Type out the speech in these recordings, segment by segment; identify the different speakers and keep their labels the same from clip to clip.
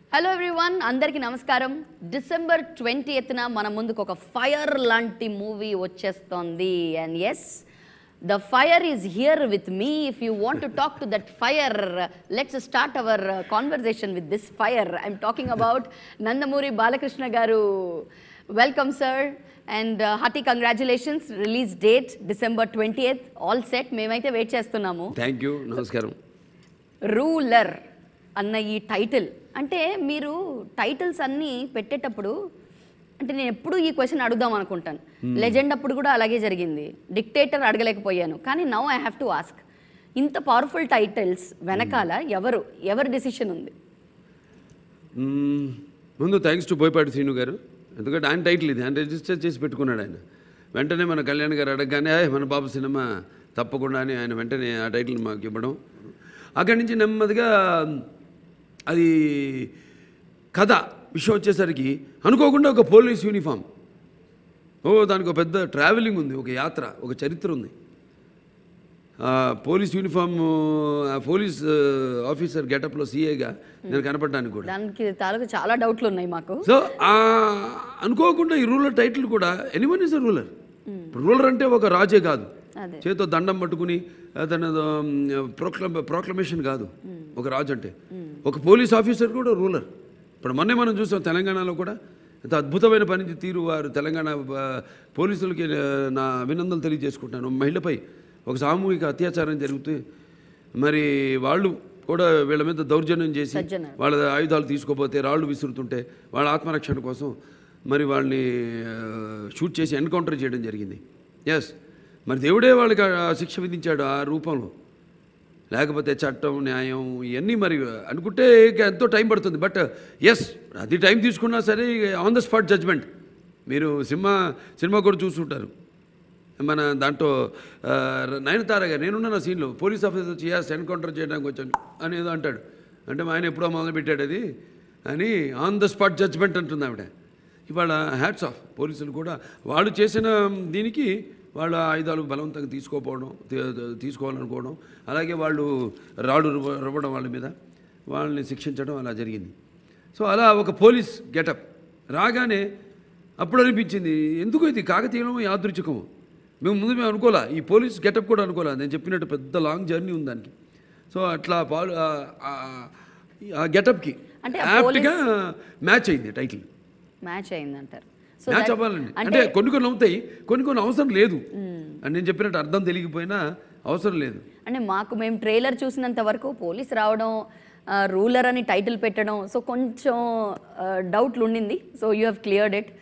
Speaker 1: Hello everyone అందరికీ నమస్కారం December twenty ఎత్తున మన ముందుకు ఒక ఫైర్ లాంటి మూవీ వచ్చేస్తోంది and as the fire is here with me if you want to talk to that fire let's start our conversation with this fire I'm talking about Nandamuri Balakrishna garu welcome sir and hearty congratulations release date December twenty eighth all set మేమైతే wait చేస్తున్నాము
Speaker 2: thank you నమస్కారం
Speaker 1: Ruler అన్న ఈ title అంటే మీరు titles అన్నీ పెట్టేటప్పుడు అంటే నేను ఎప్పుడు ఈ క్వశ్చన్ అడుగుదాం అనుకుంటాను లెజెండ్ అప్పుడు కూడా అలాగే జరిగింది డిక్టేటర్ అడగలేకపోయాను కానీ now I have to ask ఇంత పవర్ఫుల్ టైటిల్స్ వెనకాల ఎవరు ఎవరి డెసిషన్ ఉంది
Speaker 2: మ్మ్. ముందు థ్యాంక్స్ టు బోయపాటి శ్రీను గారు ఎందుకంటే ఆయన టైటిల్ ఇది ఆయన రిజిస్టర్ చేసి పెట్టుకున్నాడు ఆయన వెంటనే మన కళ్యాణ్ గారు అడగగానే "ఏయ్, మన బాబు సినిమా తప్పకుండా అని ఆయన వెంటనే ఆ టైటిల్ మాకు ఇవ్వడం అక్కడి నుంచి నెమ్మదిగా అది కథ విషయం వచ్చేసరికి అనుకోకుండా ఒక పోలీస్ యూనిఫామ్ ఓ దానికి ఒక పెద్ద ట్రావెలింగ్ ఉంది ఒక యాత్ర ఒక చరిత్ర ఉంది ఆ పోలీస్ యూనిఫామ్ ఆ పోలీస్ ఆ, ఆఫీసర్ గెటప్లో సీఏగా నేను కనపడడానికి కూడా
Speaker 1: దానికి తాలూకు చాలా డౌట్లు ఉన్నాయి మాకు
Speaker 2: సో ఆ అనుకోకుండా ఈ రూలర్ టైటిల్ కూడా anyone is a ruler ruler అంటే ఒక రాజే కాదు
Speaker 1: అదే
Speaker 2: చేతితో దండం పట్టుకుని అతను ప్రోక్లమ్ ప్రోక్లమేషన్ కాదు ఒక రాజు అంటే ఒక పోలీస్ ఆఫీసర్ కూడా రూలర్ ఇప్పుడు మొన్నే మనం చూసాం తెలంగాణలో కూడా ఎంత అద్భుతమైన పని తీరు వారు తెలంగాణ ఆ, పోలీసులకి ఆ, నా అభినందనలు తెలియజేసుకుంటాను మహిళపై ఒక సామూహిక అత్యాచారం జరుగుతూ మరి వాళ్ళు కూడా వీళ్ళ మీద దౌర్జన్యం చేసి
Speaker 1: సజ్జనారు.
Speaker 2: వాళ్ళ ఆయుధాలు తీసుకోపోతే రాళ్ళు విసురుతుంటే వాళ్ళ ఆత్మరక్షణ కోసం మరి వాళ్ళని ఆ, షూట్ చేసి ఎన్కౌంటర్ చేయడం జరిగింది ఎస్ మరి దేవుడే వాళ్ళకి ఆ శిక్ష విధించాడు ఆ రూపంలో లేకపోతే చట్టం న్యాయం ఇవన్నీ మరి అనుకుంటే ఇక ఎంతో టైం పడుతుంది బట్ ఎస్ అది టైం తీసుకున్నా సరే ఆన్ ద స్పాట్ జడ్జ్మెంట్ మీరు సినిమా సినిమా కూడా చూస్తుంటారు మన దాంట్లో ఆ, నయనతార గారు నేనున్న నా సీన్లో పోలీస్ ఆఫీసర్ వచ్చి ఎస్ ఎన్కౌంటర్ చేయడానికి వచ్చాను అని ఏదో అంటాడు అంటే మా ఆయన ఎప్పుడో మొదలు పెట్టాడు అది అని ఆన్ ద స్పాట్ జడ్జ్మెంట్ అంటుంది ఆవిడ ఇవాళ హ్యాట్స్ ఆఫ్ పోలీసులు కూడా వాళ్ళు చేసిన దీనికి వాళ్ళ ఆయుధాలు బలవంతంగా తీసుకోపోవడం తీ- తీసుకోవాలనుకోవడం అలాగే వాళ్ళు రాడు రువ్వ- రువ్వడం వాళ్ళ మీద వాళ్ళని శిక్షించడం అలా జరిగింది సో అలా ఒక పోలీస్ గెటప్ రాగానే అప్పుడు అనిపించింది ఎందుకు ఇది కాకతీయమో యాదృచ్ఛికమో మేము ముందు మేము అనుకోలే ఈ పోలీస్ గెటప్ కూడా అనుకోలే నేను చెప్పినట్టు పెద్ద లాంగ్ జర్నీ ఉంది దానికి సో అట్లా పాలు ఆ- ఆ- ఆ గెటప్కి
Speaker 1: అంటే ఆ
Speaker 2: యాప్ట్గా మ్యాచ్ అయింది టైటిల్
Speaker 1: మ్యాచ్ అయిందంటారు సో
Speaker 2: మ్యాచ్ అవ్వాలండి అంటే కొన్ని కొన్ని అవుతాయి కొన్ని కొన్ని అవసరం లేదు అని నేను చెప్పినట్టు అర్థం తెలియకపోయినా అవసరం లేదు
Speaker 1: అంటే మాకు మేము ట్రైలర్ చూసినంత వరకు పోలీస్ రావడం రూలర్ అని టైటిల్ పెట్టడం సో కొంచెం డౌట్లు ఉండింది so you have cleared it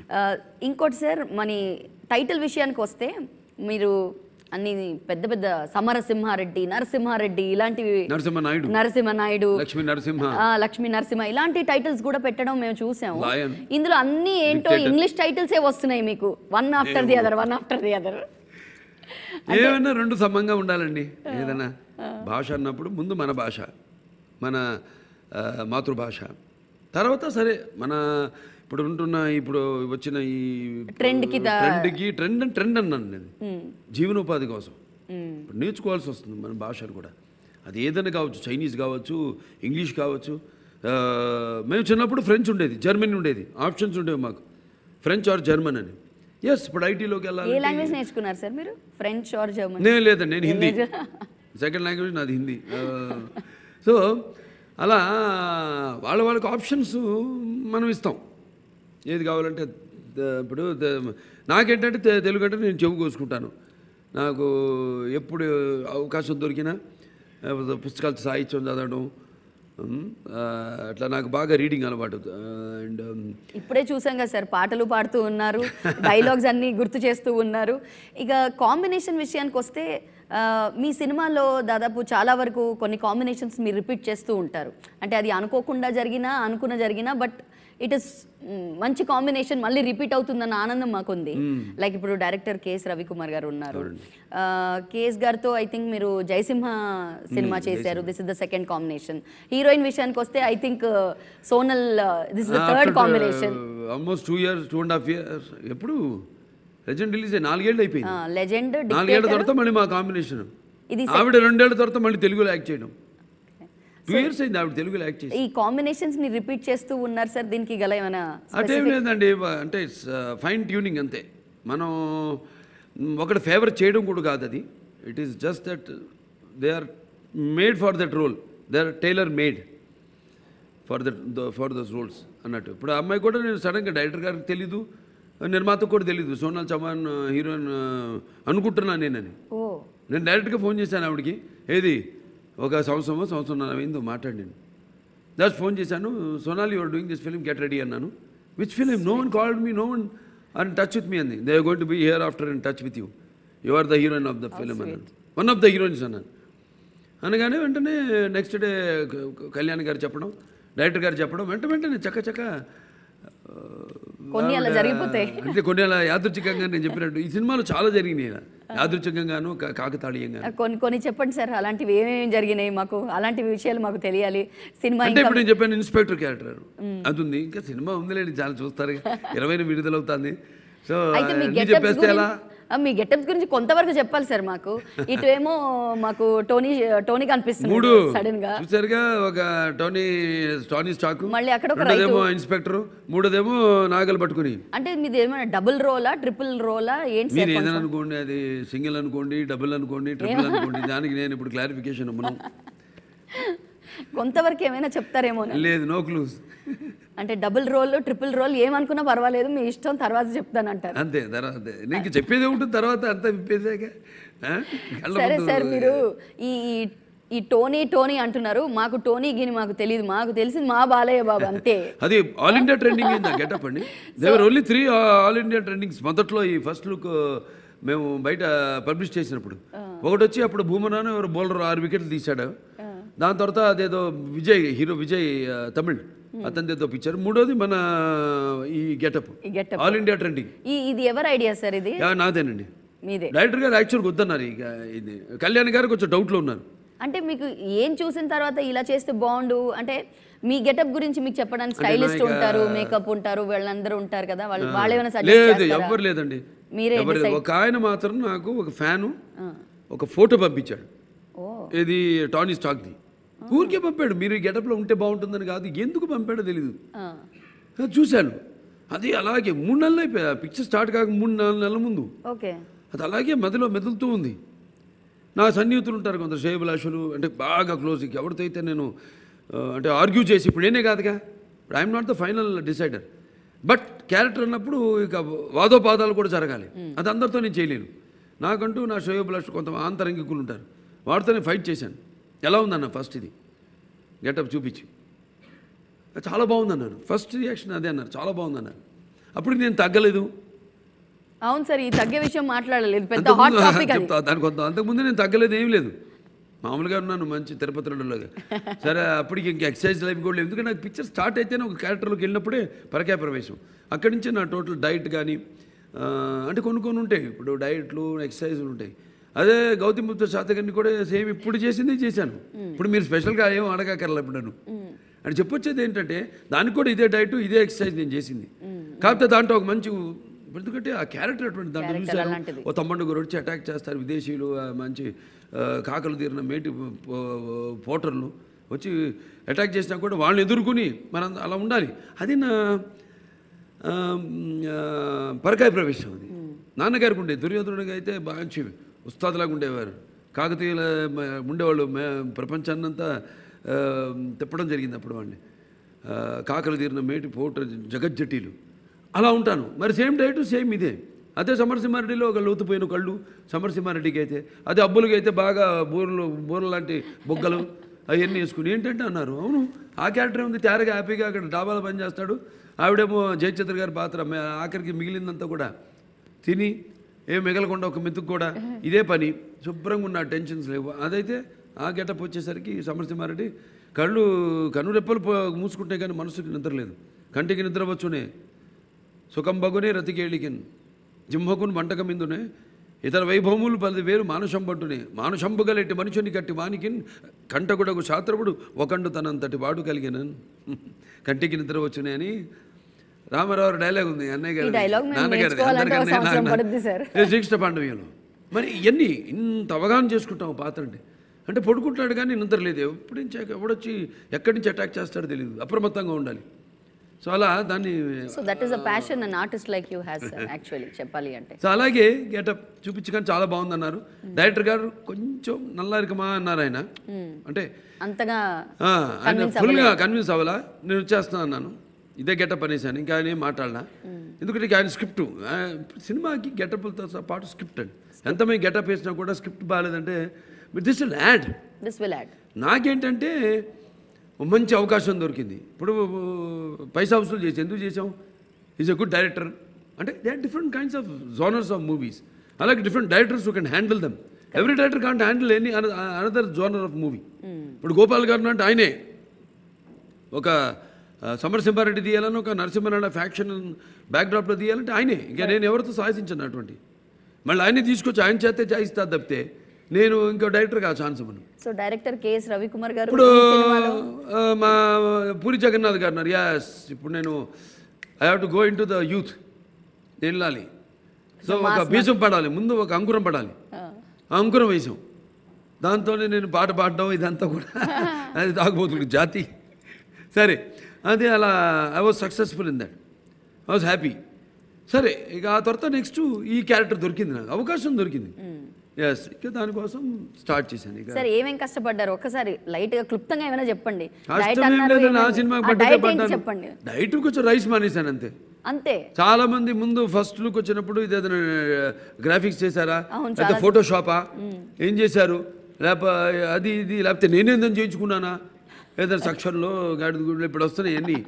Speaker 1: ఇంకోటి సార్ మన టైటిల్ విషయానికి వస్తే మీరు అన్ని పెద్ద పెద్ద సమరసింహారెడ్డి నరసింహారెడ్డి ఇలాంటివి
Speaker 2: నరసింహ నాయుడు
Speaker 1: నరసింహ నాయుడు
Speaker 2: లక్ష్మీ నరసింహ
Speaker 1: ఆ, లక్ష్మీ నరసింహ ఇలాంటి టైటిల్స్ కూడా పెట్టడం మేము చూసాము
Speaker 2: Lion.
Speaker 1: ఇందులో అన్ని ఏంటో ఇంగ్లీష్ టైటిల్సే వస్తున్నాయి మీకు one after the other one after the other
Speaker 2: ఏమైనా రెండు సమంగా ఉండాలండి ఏదైనా భాష అన్నప్పుడు ముందు మన భాష మన ఆ, మాతృభాష తర్వాత సరే మన ఇప్పుడు ఉంటున్న ఇప్పుడు వచ్చిన ఈ
Speaker 1: ట్రెండ్కి దా-
Speaker 2: ట్రెండ్కి ట్రెండ్ ట్రెండ్ అన్నాను నేను జీవనోపాధి కోసం ఇప్పుడు నేర్చుకోవాల్సి వస్తుంది మన భాషను కూడా అది ఏదైనా కావచ్చు చైనీస్ కావచ్చు ఇంగ్లీష్ కావచ్చు ఆ, మేము చిన్నప్పుడు ఫ్రెంచ్ ఉండేది జర్మనీ ఉండేది ఆప్షన్స్ ఉండేవి మాకు ఫ్రెంచ్ ఆర్ జర్మన్ అని ఎస్ ఇప్పుడు ఐటీలోకి
Speaker 1: ఏ
Speaker 2: వెళ్ళాలి
Speaker 1: లాంగ్వేజ్ నేర్చుకున్నారు సార్ మీరు ఫ్రెంచ్ ఆర్ జర్మన్
Speaker 2: నేను లేదండి నేను హిందీ సెకండ్ లాంగ్వేజ్ నాది హిందీ సో అలా వాళ్ళ వాళ్ళకి ఆప్షన్స్ మనం ఇస్తాం ఏది కావాలంటే ద- ఇప్పుడు ద- నాకేంటంటే తె- తెలుగు అంటే నేను చెవు కోసుకుంటాను నాకు ఎప్పుడు అవకాశం దొరికినా ఆ, పుస్తకాలు సాహిత్యం చదవడం ఉమ్, ఆ, అట్లా నాకు బాగా రీడింగ్ అలవాటు అండ్
Speaker 1: ఇప్పుడే చూసాం కదా సార్ పాటలు పాడుతూ ఉన్నారు డైలాగ్స్ అన్ని గుర్తు చేస్తూ ఉన్నారు ఇక కాంబినేషన్ విషయానికి వస్తే ఆ, మీ సినిమాలో దాదాపు చాలా వరకు కొన్ని కాంబినేషన్స్ మీరు రిపీట్ చేస్తూ ఉంటారు అంటే అది అనుకోకుండా జరిగినా అనుకున్న జరిగినా బట్ ఇట్ ఇస్ మంచి కాంబినేషన్ మళ్ళీ రిపీట్ అవుతుందన్న ఆనందం మాకుంది లైక్ ఇప్పుడు డైరెక్టర్ కేఎస్ రవికుమార్ గారు ఉన్నారు కేఎస్ గారితో ఐ థింక్ మీరు జయసింహ సినిమా చేశారు this is the second combination heroine విషయానికి వస్తే I think Sonal this is the third combination
Speaker 2: almost two years two and half years ఎప్పుడు లెజెండ్ రిలీజ్ అయ్యి నాలుగేళ్ళు అయిపోయింది
Speaker 1: లెజెండ్
Speaker 2: నాలుగేళ్ల తర్వాత మళ్ళీ మా కాంబినేషన్
Speaker 1: ఇది
Speaker 2: ఆవిడ రెండేళ్ల తర్వాత మళ్ళీ తెలుగులో యాక్ట్ చేయడం టూ ఇయర్స్ అయింది ఆవిడ తెలుగులో యాక్ట్ చేసి
Speaker 1: ఈ కాంబినేషన్స్ ని రిపీట్ చేస్తూ ఉన్నారు సార్ దీనికి గల ఏమైనా
Speaker 2: అటేం లేదండి వ- అంటే ఫైన్ ట్యూనింగ్ అంతే మనం ఒకటి ఫేవర్ చేయడం కూడా కాదు అది it is just that they are made for that role they are tailor made for that for those roles అన్నట్టు ఇప్పుడు ఆ అమ్మాయి కూడా నేను సడన్గా డైరెక్టర్ గారికి తెలీదు నిర్మాతకు కూడా తెలీదు సోనాల్ చౌహాన్ హీరోయిన్ అనుకుంటున్నాను నేనని
Speaker 1: ఓ
Speaker 2: నేను డైరెక్ట్గా ఫోన్ చేశాను ఆవిడకి ఏది ఒక సంవత్సరమో సంవత్సరం అయిందో మాట్లాడాను జస్ట్ ఫోన్ చేశాను Sonali your doing this film get ready అన్నాను which film no one called me no one are touch with me అంది they are going to be here after in touch with you you are the heroine of the film అన్నాను one of the heroines అన్నాను అనగానే వెంటనే next day Kalyan గారు చెప్పడం director గారు చెప్పడం వెంట వెంటనే చక్క చక్క ఆ,
Speaker 1: కొన్ని అలా జరిగిపోతాయి.
Speaker 2: అంటే కొన్ని అలా యాదృచ్ఛికంగా నేను చెప్పినట్టు ఈ సినిమాలో చాలా జరిగినాయి ఇలా యాదృచ్ఛికంగాను కా- కాకతాళీయంగా
Speaker 1: కొన్ని కొన్ని చెప్పండి సార్ అలాంటివి ఏమేమి జరిగినాయి మాకు అలాంటి విషయాలు మాకు తెలియాలి సినిమా
Speaker 2: అంటే ఇప్పుడు నేను చెప్పాను ఇన్స్పెక్టర్ క్యారెక్టర్ అది ఉంది ఇంకా సినిమా ఉందిలేండి చాలా చూస్తారు ఇరవై విడుదలవుతుంది సో
Speaker 1: అయితే మీ
Speaker 2: అన్ని
Speaker 1: గెటప్స్
Speaker 2: చెప్పేస్తే ఎలా
Speaker 1: మీ గెటప్స్ గురించి కొంతవరకు చెప్పాలి సార్ మాకు ఇటు ఏమో మాకు టోనీ టోనీ
Speaker 2: మూడు
Speaker 1: కనిపిస్తుంది సడన్ గా
Speaker 2: చూసారుగా ఒక టోనీ టోనీ స్టాక్
Speaker 1: మళ్ళీ అక్కడ ఒక
Speaker 2: రెండోదేమో ఇన్స్పెక్టర్ మూడోదేమో నాగలు పట్టుకుని
Speaker 1: అంటే మీది ఏమైనా డబుల్ రోలా ట్రిపుల్ రోలా ఏంటి సార్
Speaker 2: మీరు ఏదైనా అనుకోండి అది సింగిల్ అనుకోండి డబుల్ అనుకోండి ట్రిపుల్ అనుకోండి దానికి నేను ఇప్పుడు క్లారిఫికేషన్ మనం
Speaker 1: కొంతవరకు ఏమైనా చెప్తారేమో
Speaker 2: లేదు నో క్లూస్
Speaker 1: అంటే డబుల్ రోల్ ట్రిపుల్ రోల్ ఏమనుకున్నా పర్వాలేదు మీ ఇష్టం తర్వాత చెప్తానంటారు
Speaker 2: అంతే తర్వాత అంతే. నీకు చెప్పేది ఉంటుంది తర్వాత అంతా విప్పేసాక ఆ? కళ్ళ
Speaker 1: సరే
Speaker 2: ముందు-
Speaker 1: సార్ మీరు ఈ ఈ- ఈ టోనీ టోనీ అంటున్నారు మాకు టోనీ గిని మాకు తెలియదు మాకు తెలిసింది మా బాలయ్య బాబు అంతే
Speaker 2: అది ఆల్ ఇండియా ట్రెండింగ్ అయిందా గెటప్ అండి దేవర్ only three all India trendings మొదట్లో ఈ ఫస్ట్ లుక్ మేము బయట పబ్లిష్ చేసినప్పుడు ఒకటి వచ్చి అప్పుడు భూమనాను ఎవరు బౌలర్ ఆరు వికెట్లు తీశాడు దాని తర్వాత అదేదో విజయ్ హీరో విజయ్ ఆ, తమిళ్ అతనిది ఏదో పిక్చర్ మూడోది మన ఈ గెటప్
Speaker 1: ఈ గెటప్
Speaker 2: ఆల్ ఇండియా ట్రెండింగ్
Speaker 1: ఈ ఇది ఎవరి ఐడియా సార్ ఇది
Speaker 2: నాదేనండి
Speaker 1: మీదే
Speaker 2: డైరెక్టర్ గారు యాక్చువల్గా వద్దన్నారు ఇక ఇది కళ్యాణ్ గారు కొంచెం డౌట్లో ఉన్నారు
Speaker 1: అంటే మీకు ఏం చూసిన తర్వాత ఇలా చేస్తే బాగుండు అంటే మీ గెటప్ గురించి మీకు చెప్పడానికి స్టైలిస్ట్ ఉంటారు మేకప్ ఉంటారు వాళ్ళందరూ ఉంటారు కదా వాళ్ళు వాళ్ళు ఏమైనా సజెస్ట్
Speaker 2: లేదు
Speaker 1: చేస్తారా
Speaker 2: ఎవ్వరు లేదండి
Speaker 1: మీరే
Speaker 2: ఎవరు లేదు. ఒక ఆయన మాత్రం నాకు ఒక ఫ్యాను ఒక ఫోటో పంపించాడు
Speaker 1: ఓ
Speaker 2: ఇది టానీ స్టాక్ది ఊరికే పంపాడు మీరు ఈ గెటప్లో ఉంటే బాగుంటుందని కాదు ఎందుకు పంపాడో తెలియదు
Speaker 1: ఆ.
Speaker 2: అది చూశాను అది అలాగే మూడు నెలలు అయిపోయా పిక్చర్ స్టార్ట్ కాక మూడు నాలుగు నెలల ముందు
Speaker 1: ఓకే
Speaker 2: అది అలాగే మదిలో మెదులుతూ ఉంది నా సన్నిహితులు ఉంటారు కొంత శ్రేయభిలాషులు అంటే బాగా క్లోజ్ ఎవరితో అయితే నేను ఆ, అంటే ఆర్గ్యూ చేసి ఇప్పుడు నేనే కాదుగా ఇప్పుడు I'm not the final decider but character అన్నప్పుడు ఇక వాదోపాదాలు కూడా జరగాలి అది అందరితో నేను చేయలేను నాకంటూ నా శ్రేయోభిలాషులు కొంత ఆంతరంగికులు ఉంటారు వాడితో నేను ఫైట్ చేశాను ఎలా ఉందన్న ఫస్ట్ ఇది గెటప్ చూపించి చాలా బాగుందన్నాను ఫస్ట్ రియాక్షన్ అదే అన్నారు చాలా బాగుందన్నారు అప్పుడు నేను తగ్గలేదు
Speaker 1: అవును సార్ ఈ తగ్గే విషయం మాట్లాడలేదు పెద్ద హాట్
Speaker 2: అంతకుముందు
Speaker 1: టాపిక్ అది
Speaker 2: చెప్తా దాని కొంత అంతకుముందు నేను తగ్గలేదు ఏం లేదు మామూలుగా ఉన్నాను మంచి తిరుపతి రోడ్డులాగా సరే అప్పటికి ఇంక ఎక్సర్సైజ్ లైఫ్ కూడా లేదు ఎందుకంటే నాకు పిక్చర్ స్టార్ట్ అయితేనే ఒక క్యారెక్టర్లోకి వెళ్ళినప్పుడే పరకాయ ప్రవేశం అక్కడి నుంచి నా టోటల్ డైట్ కానీ ఆ, అంటే కొన్ని కొన్ని ఉంటాయి ఇప్పుడు డైట్లు ఎక్సర్సైజ్లు ఉంటాయి అదే గౌతమ్ బుద్ధ శాతకర్ని కూడా సేమ్ ఇప్పుడు చేసిందే చేశాను ఇప్పుడు మీరు స్పెషల్గా ఏం అడగక్కర్లే ఇప్పుడు నన్ను అని చెప్పొచ్చేది ఏంటంటే దానికి కూడా ఇదే డైట్ ఇదే ఎక్సర్సైజ్ నేను చేసింది కాకపోతే దాంట్లో ఒక మంచి ఎందుకంటే ఆ క్యారెక్టర్ అటువంటి దాంట్లో
Speaker 1: Character
Speaker 2: చూశాను
Speaker 1: అలాంటిది.
Speaker 2: ఓ తమ్మండు గురు వచ్చి అటాక్ చేస్తారు విదేశీయులు ఆ మంచి ఆ, కాకలు తీరిన మేటి పో- పోటర్లు వచ్చి అటాక్ చేసినా కూడా వాళ్ళని ఎదుర్కొని మనం అలా ఉండాలి అది నా ఆ, ఆ, పరకాయ ప్రవేశం అది నాన్నగారికి ఉండే దుర్యోధనుడికి అయితే మంచి ఉస్తాదులాగా ఉండేవారు కాకతీయుల మ- ఉండేవాళ్ళు మే- ప్రపంచాన్నంతా ఆ, తిప్పడం జరిగింది అప్పుడు వాళ్ళని ఆ, కాకలు తీరిన మేటి పోటర్ జగజ్జటీలు అలా ఉంటాను మరి సేమ్ డైట్ సేమ్ ఇదే అదే సమరసింహారెడ్డిలో ఒక లోతుపోయిన కళ్ళు సమరసింహారెడ్డికి అయితే అదే అబ్బులకి అయితే బాగా బూరలు బూరలు లాంటి బొగ్గలు అవన్నీ వేసుకుని ఏంటంటే అన్నారు అవును ఆ క్యారెక్టర్ ఉంది తేరగా హ్యాపీగా అక్కడ డాబాలో పని చేస్తాడు ఆవిడేమో జయచంద్ర గారి పాత్ర మే- ఆఖరికి మిగిలిందంతా కూడా తిని ఏం మిగలకుండా ఒక మెతుకు కూడా ఇదే పని శుభ్రంగా ఉన్న టెన్షన్స్ లేవు అదైతే ఆ గెటప్ వచ్చేసరికి సమరసింహారెడ్డి కళ్ళు కనురెప్పలు పో- మూసుకుంటే కానీ మనసుకి నిద్ర లేదు కంటికి నిద్ర వచ్చునే సుఖం బగునే రతికేళికిన్ జింహకున్ వంటకమిందునే ఇతర వైభవములు పది వేరు మానుషంబట్టునే మానుషంబుగలెట్టి మనుషుని కట్టి వానికిన్ కంటకుడకు శాస్త్రపుడు ఒకండు తనంతటి వాడు కలిగినన్ కంటికి నిద్ర వచ్చునే అని రామారావు డైలాగ్ ఉంది అన్నయ్య గారు
Speaker 1: ఈ dialogue మేము నేర్చుకోవాలంటే ఒక సంవత్సరం పడుద్ది సార్.
Speaker 2: శ్రీకృష్ణ పాండవ్యంలో మరి ఇవన్నీ ఇంత అవగాహన చేసుకుంటాం పాత్ర అంటే అంటే పడుకుంటాడు కానీ నిద్ర లేదు ఎప్పుడు నుంచి ఎవడొచ్చి ఎక్కడి నుంచి అటాక్ చేస్తాడో తెలియదు అప్రమత్తంగా ఉండాలి సో అలా దాన్ని
Speaker 1: so that is a passion an artist like you has sir actually చెప్పాలి అంటే
Speaker 2: సో అలాగే గెటప్ చూపించగానే చాలా బాగుందన్నారు డైరెక్టర్ గారు కొంచెం నల్లారికమా అన్నారు ఆయన అంటే
Speaker 1: అంతగా
Speaker 2: ఆ, ఆయన ఫుల్గా కన్విన్స్ అవ్వాలా నేను వచ్చేస్తాను అన్నాను ఇదే గెటప్ అనేసాను ఇంకా ఆయన ఏం మాట్లాడినా ఎందుకంటే ఇక ఆయన స్క్రిప్ట్ సినిమాకి గెటప్లతో పాటు స్క్రిప్ట్ అండి ఎంత మేము గెటప్ వేసినా కూడా స్క్రిప్ట్ బాగాలేదంటే this will add
Speaker 1: this will add
Speaker 2: నాకేంటంటే ఓ మంచి అవకాశం దొరికింది ఇప్పుడు పైసా వసూలు చేసి ఎందుకు చేసాం ఈజ్ ఎ గుడ్ డైరెక్టర్ అంటే they are different kinds of genres of movies అలాగే different directors you can handle them every director can't handle any another genre of movie ఇప్పుడు గోపాల్ గారు అంటే ఆయనే ఒక ఆ, సమరసింహారెడ్డి తీయాలని ఒక నరసింహారెడ్డి ఫ్యాక్షన్ బ్యాక్డ్రాప్లో తీయాలంటే ఆయనే ఇంకా నేను ఎవరితో సాహసించను అటువంటి మళ్ళీ ఆయనే తీసుకొచ్చి ఆయన చేస్తే చేయిస్తా తప్పితే నేను ఇంకో డైరెక్టర్గా ఛాన్స్ ఇవ్వను
Speaker 1: సో డైరెక్టర్ కేఎస్ రవికుమార్ గారు
Speaker 2: ఇప్పుడు
Speaker 1: ఈ సినిమాలో
Speaker 2: ఆ, మా పూరి జగన్నాథ్ గారు ఉన్నారు యాస్ ఇప్పుడు నేను I have to go into the youth నేను వెళ్ళాలి సో ఒక బీజం పడాలి ముందు ఒక అంకురం పడాలి ఆ అంకురం వేసాం దాంతోనే నేను పాట పాడడం ఇదంతా కూడా అది తాగుబోతుడు జాతి సరే అది అలా I was successful in that I was happy సరే ఇక ఆ తర్వాత నెక్స్ట్ ఈ క్యారెక్టర్ దొరికింది నాకు అవకాశం దొరికింది ఎస్ ఇక దానికోసం స్టార్ట్ చేశాను ఇక
Speaker 1: సార్ ఏమేం కష్టపడ్డారు ఒక్కసారి లైట్ గా క్లుప్తంగా ఏమైనా చెప్పండి డైట్
Speaker 2: కష్టం ఏం
Speaker 1: అన్నారు
Speaker 2: లేదు నా
Speaker 1: ఏమన్నారు?
Speaker 2: సినిమాకి
Speaker 1: ఆ
Speaker 2: పడ్డదే
Speaker 1: డైట్ ఏంటి
Speaker 2: పడ్డాను
Speaker 1: చెప్పండి
Speaker 2: డైట్ కొంచెం రైస్ మానేశాను అంతే
Speaker 1: అంతే
Speaker 2: చాలా మంది ముందు ఫస్ట్ లుక్ వచ్చినప్పుడు ఇది ఏదైనా గ్రాఫిక్స్ చేశారా
Speaker 1: అవును,
Speaker 2: లేకపోతే ఫోటోషాపా ఏం చేశారు లేకపోతే అది ఇది లేకపోతే నేనేందని చేయించుకున్నానా ఏదైనా సెక్షన్లో గాడిద గుడ్లు ఇప్పుడు వస్తున్నాయి అన్ని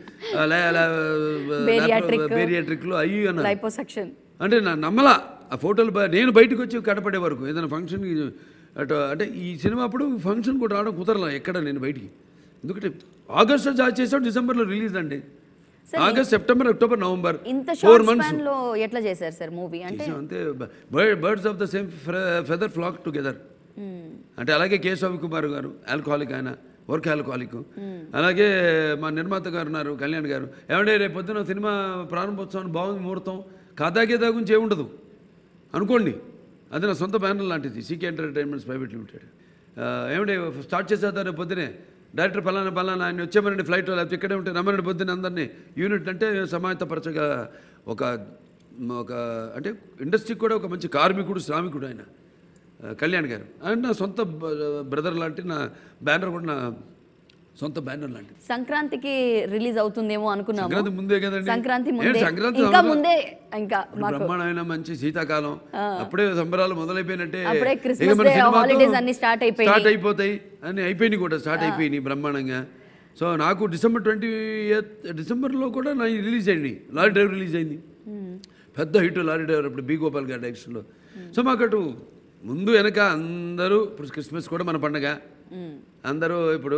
Speaker 1: Bariatric.
Speaker 2: బేరియాట్రిక్లు అయ్యి అన్నారు
Speaker 1: లైపోసెక్షన్
Speaker 2: అంటే నా నమ్మలా ఆ ఫోటోలు బ- నేను బయటకు వచ్చి కనపడే వరకు ఏదైనా ఫంక్షన్కి అటు అంటే ఈ సినిమా అప్పుడు ఫంక్షన్ కూడా రావడం కుదరలా ఎక్కడ నేను బయటికి ఎందుకంటే ఆగస్ట్లో జాయిన్ చేసాం డిసెంబర్లో రిలీజ్ అండి ఆగస్ట్ సెప్టెంబర్ అక్టోబర్ నవంబర్
Speaker 1: ఇంత
Speaker 2: ఫోర్
Speaker 1: షార్ట్
Speaker 2: మంత్స్
Speaker 1: స్పాన్ లో ఎట్లా చేశారు సార్ మూవీ అంటే
Speaker 2: అంతే birds of the same feather flock together అంటే అలాగే కే కుమార్ గారు ఆల్కహాలిక్ ఆయన వర్క్ ఆల్కహాలిక్ అలాగే మా నిర్మాత గారు ఉన్నారు కళ్యాణ్ గారు ఏమంటే రేపు పొద్దున సినిమా ప్రారంభోత్సవం బాగుంది ముహూర్తం కాదాగేదా గురించి ఏముండదు అనుకోండి అది నా సొంత బ్యానర్ లాంటిది సీకే ఎంటర్టైన్మెంట్స్ ప్రైవేట్ లిమిటెడ్ ఏమంటే స్టార్ట్ చేసేద్దాం రేపు పొద్దునే డైరెక్టర్ పలానా పలానా ఆయన వచ్చేమనండి ఫ్లైట్లో లేకపోతే ఇక్కడే ఉంటే రమ్మనండి పొద్దున్న అందరినీ యూనిట్ అంటే సమాయత్తపరచగా ఒక ఒక అంటే ఇండస్ట్రీకి కూడా ఒక మంచి కార్మికుడు శ్రామికుడు ఆయన ఆ, కళ్యాణ్ గారు ఆయన నా సొంత బ్రదర్ లాంటి నా బ్యానర్ కూడా నా సొంత బ్యానర్ లాంటిది
Speaker 1: సంక్రాంతికి రిలీజ్ అవుతుందేమో అనుకున్నాము
Speaker 2: సంక్రాంతి ముందే కదండి
Speaker 1: సంక్రాంతి
Speaker 2: ఏ,
Speaker 1: ముందే
Speaker 2: సంక్రాంతి
Speaker 1: ఇంకా
Speaker 2: అవదా?
Speaker 1: ముందే ఇంకా మాకు
Speaker 2: బ్రహ్మాండమైన మంచి శీతాకాలం అప్పుడే సంబరాలు మొదలైపోయినట్టే
Speaker 1: అప్పుడే
Speaker 2: ఇక
Speaker 1: Christmas
Speaker 2: మన
Speaker 1: Day,
Speaker 2: సినిమాతో
Speaker 1: holidays అన్ని start అయిపోయినాయి.
Speaker 2: స్టార్ట్ అయిపోతాయి అని అయిపోయినాయి కూడా స్టార్ట్ అయిపోయినాయి బ్రహ్మాండంగా సో నాకు డిసెంబర్ ట్వంటీ ఎయిత్ డిసెంబర్లో కూడా నా రిలీజ్ అయింది లారీ డ్రైవర్ రిలీజ్ అయింది పెద్ద హిట్ లారీ డ్రైవర్ అప్పుడు బి గోపాల్ గారి డైరెక్షన్లో సో మాకు అటు ముందు వెనక అందరూ ఇప్పుడు క్రిస్మస్ కూడా మన పండగ అందరూ ఇప్పుడు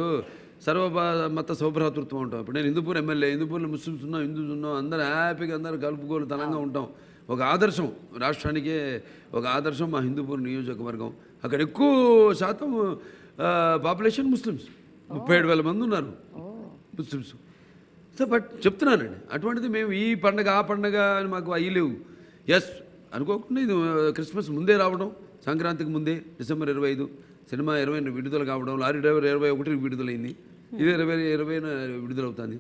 Speaker 2: సర్వమత సౌభ్రాతృత్వం ఉంటాం ఇప్పుడు నేను హిందూపూర్ ఎమ్మెల్యే హిందూపూర్లో ముస్లిమ్స్ ఉన్నాం హిందూస్ ఉన్నాం అందరూ హ్యాపీగా అందరూ కలుపుకోలు తలంగా ఉంటాం ఒక ఆదర్శం రాష్ట్రానికే ఒక ఆదర్శం మా హిందూపూర్ నియోజకవర్గం అక్కడ ఎక్కువ శాతం పాపులేషన్ ముస్లిమ్స్ ముప్పై ఏడు వేల మంది ఉన్నారు ముస్లిమ్స్ సో బట్ చెప్తున్నానండి అటువంటిది మేము ఈ పండగ ఆ పండగ అని మాకు అయ్యి లేవు ఎస్ అనుకోకుండా ఇది ఆ, క్రిస్మస్ ముందే రావడం సంక్రాంతికి ముందే డిసెంబర్ ఇరవై ఐదు సినిమా ఇరవై విడుదల కావడం లారీ డ్రైవర్ ఇరవై ఒకటి విడుదలైంది ఇది ఇరవై ఇరవై విడుదలవుతుంది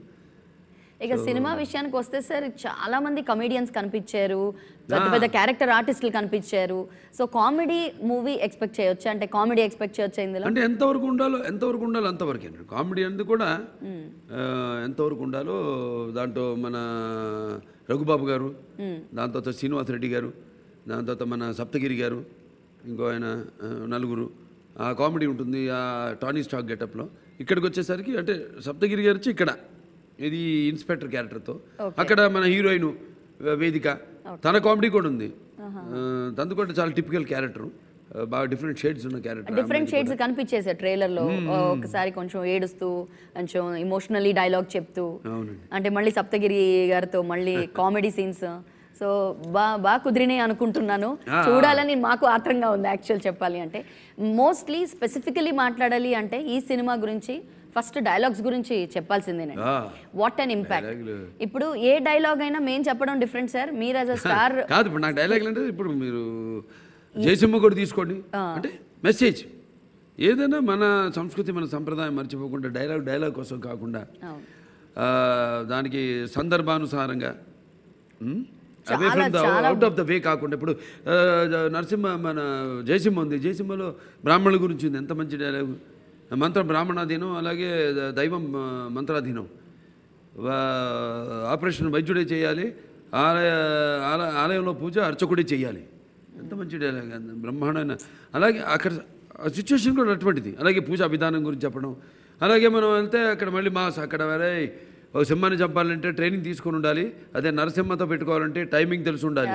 Speaker 1: ఇక సినిమా విషయానికి వస్తే సార్ చాలా మంది కమెడియన్స్ కనిపించారు పెద్ద పెద్ద క్యారెక్టర్ ఆర్టిస్టులు కనిపించారు సో కామెడీ మూవీ ఎక్స్పెక్ట్ చేయొచ్చు అంటే కామెడీ ఎక్స్పెక్ట్ చేయొచ్చు ఇందులో
Speaker 2: అంటే ఎంతవరకు ఉండాలో ఎంతవరకు ఉండాలో అంతవరకే అండి కామెడీ అనేది కూడా ఆ, ఎంతవరకు ఉండాలో దాంట్లో మన రఘుబాబు గారు దాని తర్వాత శ్రీనివాస్ రెడ్డి గారు దాని తర్వాత మన సప్తగిరి గారు ఇంకో ఆయన ఆ, నలుగురు ఆ కామెడీ ఉంటుంది ఆ టానీ స్టాక్ గెటప్లో ఇక్కడికి వచ్చేసరికి అంటే సప్తగిరి గారు వచ్చి ఇక్కడ ఇది ఇన్స్పెక్టర్ క్యారెక్టర్తో అక్కడ మన హీరోయిన్ వేదిక తన కామెడీ కూడా ఉంది ఆ, తనది కూడా చాలా టిపికల్ క్యారెక్టర్ బాగా డిఫరెంట్ షేడ్స్ ఉన్న క్యారెక్టర్
Speaker 1: డిఫరెంట్ షేడ్స్ కనిపించాయి సార్ ట్రైలర్ లో ఒకసారి కొంచెం ఏడుస్తూ కొంచెం ఇమోషనల్లీ డైలాగ్ చెప్తూ
Speaker 2: అవునండి
Speaker 1: అంటే మళ్ళీ సప్తగిరి గారితో మళ్ళీ కామెడీ సీన్స్ సో బా బాగా కుదిరినాయి అనుకుంటున్నాను చూడాలని మాకు ఆత్రంగా ఉంది యాక్చువల్ చెప్పాలి అంటే మోస్ట్లీ స్పెసిఫికలీ మాట్లాడాలి అంటే ఈ సినిమా గురించి ఫస్ట్ డైలాగ్స్ గురించి చెప్పాల్సిందేనండి
Speaker 2: ఆ,
Speaker 1: వాట్ అన్ ఇంపాక్ట్
Speaker 2: డైలాగులు.
Speaker 1: ఇప్పుడు ఏ డైలాగ్ అయినా మేము చెప్పడం డిఫరెంట్ సార్ మీరు యాజ్ అ స్టార్
Speaker 2: కాదు ఇప్పుడు నాకు డైలాగ్ అంటే ఇప్పుడు మీరు జయసింహ కూడా తీసుకోండి అంటే మెసేజ్ ఏదైనా మన సంస్కృతి మన సంప్రదాయం మర్చిపోకుండా డైలాగ్ డైలాగ్ కోసం కాకుండా
Speaker 1: అవును
Speaker 2: ఆ, దానికి సందర్భానుసారంగా ఉమ్, అవే
Speaker 1: చాలా,
Speaker 2: ఫ్రమ్ ద
Speaker 1: చాలా
Speaker 2: అవుట్ ఆఫ్ ద వే కాకుండా ఇప్పుడు ఆ, నరసింహ మన జయసింహ ఉంది జయసింహలో బ్రాహ్మణుల గురించి ఉంది ఎంత మంచి డైలాగ్ మంత్రం బ్రాహ్మణాధీనం అలాగే ద- దైవం ఆ, మంత్రాధీనం వా- ఆపరేషన్ వైద్యుడే చేయాలి ఆలయ ఆల- ఆలయంలో పూజ అర్చకుడే చేయాలి ఎంత మంచి డైలాగ్ అంత బ్రహ్మాండమైన అలాగే అక్కడ సిచ్యువేషన్ కూడా అటువంటిది అలాగే పూజా విధానం గురించి చెప్పడం అలాగే మనం వెళ్తే అక్కడ మళ్ళీ మాస్ అక్కడ వేరే ఒక సింహాన్ని చంపాలంటే ట్రైనింగ్ తీసుకొని ఉండాలి అదే నరసింహతో పెట్టుకోవాలంటే టైమింగ్ తెలిసి ఉండాలి